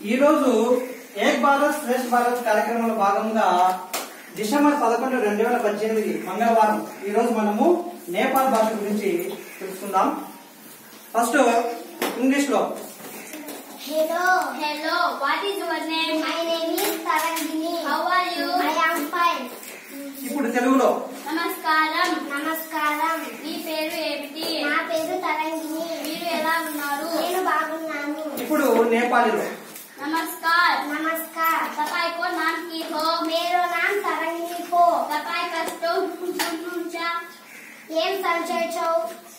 ఈ రోజు ఏక్ భారత్ శ్రేష్ఠ భారత్ కార్యక్రమంలో భాగంగా డిసెంబర్ పదకొండు రెండు వేల పద్దెనిమిది మంగళవారం ఈ రోజు మనము నేపాల్ భాష గురించి తెలుసుకుందాం ఫస్ట్ ఇంగ్లీష్ లో Hello. Hello, what is your name? My name is Tarangini. How are you? I am fine. ఇప్పుడు తెలుగులో నమస్కారం నమస్కారం మీ పేరు ఏమిటి నా పేరు తరంగిణి మీరు ఎలా ఉన్నారు నేను బాగున్నాను ఇప్పుడు నేపాలీలో नमस्कार नमस्कार तपाईँको नाम के हो मेरो नाम तरङ्गिनी हो तपाईँ कस्तो हुनुहुन्छ ఏం సంచరించవు